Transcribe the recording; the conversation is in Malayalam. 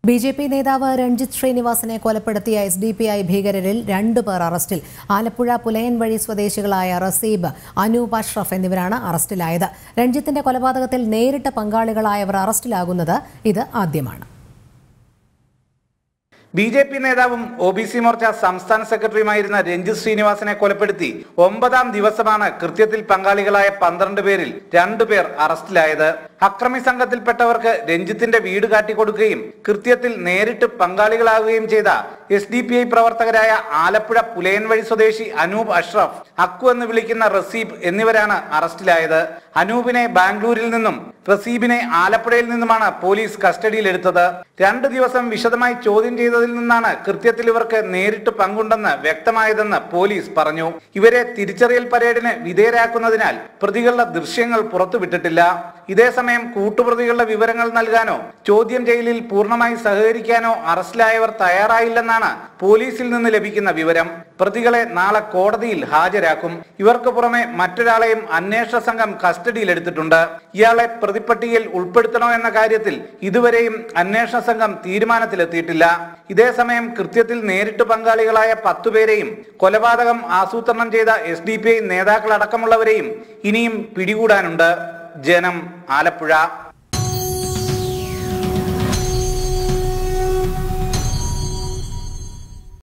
ബി ജെ പി നേതാവ് രഞ്ജിത്ത് ശ്രീനിവാസനെ കൊലപ്പെടുത്തിയ എസ് ഡി പി ഐ ഭീകരരിൽ രണ്ടു പേർ അറസ്റ്റിൽ ആലപ്പുഴ പുലയൻ വഴി സ്വദേശികളായ റസീബ് അനൂപ് അഷ്റഫ് എന്നിവരാണ് അറസ്റ്റിലായത് രഞ്ജിത്തിന്റെ കൊലപാതകത്തിൽ നേരിട്ട് പങ്കാളികളായവർ അറസ്റ്റിലാകുന്നത് ഇത് ആദ്യമാണ് ബി ജെ പി നേതാവും ഒ ബി സി മോർച്ച സംസ്ഥാന സെക്രട്ടറിയുമായിരുന്ന രഞ്ജിത് ശ്രീനിവാസനെ കൊലപ്പെടുത്തി ഒമ്പതാം ദിവസമാണ് കൃത്യത്തിൽ പങ്കാളികളായ പന്ത്രണ്ട് പേരിൽ രണ്ടുപേർ അറസ്റ്റിലായത് അക്രമി സംഘത്തിൽപ്പെട്ടവർക്ക് രഞ്ജിത്തിന്റെ വീട് കാട്ടിക്കൊടുക്കുകയും കൃത്യത്തിൽ നേരിട്ട് പങ്കാളികളാവുകയും ചെയ്ത എസ് ഡി പി ഐ പ്രവർത്തകരായ ആലപ്പുഴ പുലയൻ വഴി സ്വദേശി അനൂപ് അഷ്റഫ് അക്കു എന്ന് വിളിക്കുന്ന റസീബ് എന്നിവരാണ് അറസ്റ്റിലായത് അനൂപിനെ ബാംഗ്ലൂരിൽ നിന്നും റസീബിനെ ആലപ്പുഴയിൽ നിന്നുമാണ് പോലീസ് കസ്റ്റഡിയിലെടുത്തത് രണ്ടു ദിവസം വിശദമായി ചോദ്യം ചെയ്തതിൽ നിന്നാണ് കൃത്യത്തിൽ ഇവർക്ക് നേരിട്ട് പങ്കുണ്ടെന്ന് വ്യക്തമായതെന്ന് പോലീസ് പറഞ്ഞു ഇവരെ തിരിച്ചറിയൽ പരേഡിന് വിധേയരാക്കുന്നതിനാൽ പ്രതികളുടെ ദൃശ്യങ്ങൾ പുറത്തുവിട്ടിട്ടില്ല ഇതേസമയം കൂട്ടുപ്രതികളുടെ വിവരങ്ങൾ നൽകാനോ ചോദ്യം ചെയ്യലിൽ പൂർണ്ണമായി സഹകരിക്കാനോ അറസ്റ്റിലായവർ തയ്യാറായില്ലെന്നാണ് പോലീസിൽ നിന്ന് ലഭിക്കുന്ന വിവരം പ്രതികളെ നാളെ കോടതിയിൽ ഹാജരാക്കും ഇവർക്ക് പുറമെ മറ്റൊരാളെയും അന്വേഷണ സംഘം കസ്റ്റഡിയിലെടുത്തിട്ടുണ്ട് ഇയാളെ പ്രതിപ്പട്ടികയിൽ ഉൾപ്പെടുത്തണോ എന്ന കാര്യത്തിൽ ഇതുവരെയും അന്വേഷണ സംഘം തീരുമാനത്തിലെത്തിയിട്ടില്ല ഇതേസമയം കൃത്യത്തിൽ നേരിട്ട് പങ്കാളികളായ പത്തുപേരെയും കൊലപാതകം ആസൂത്രണം ചെയ്ത എസ് ഡി പി ഐ നേതാക്കളടക്കമുള്ളവരെയും ഇനിയും പിടികൂടാനുണ്ട് ജനം ആലപ്പുഴ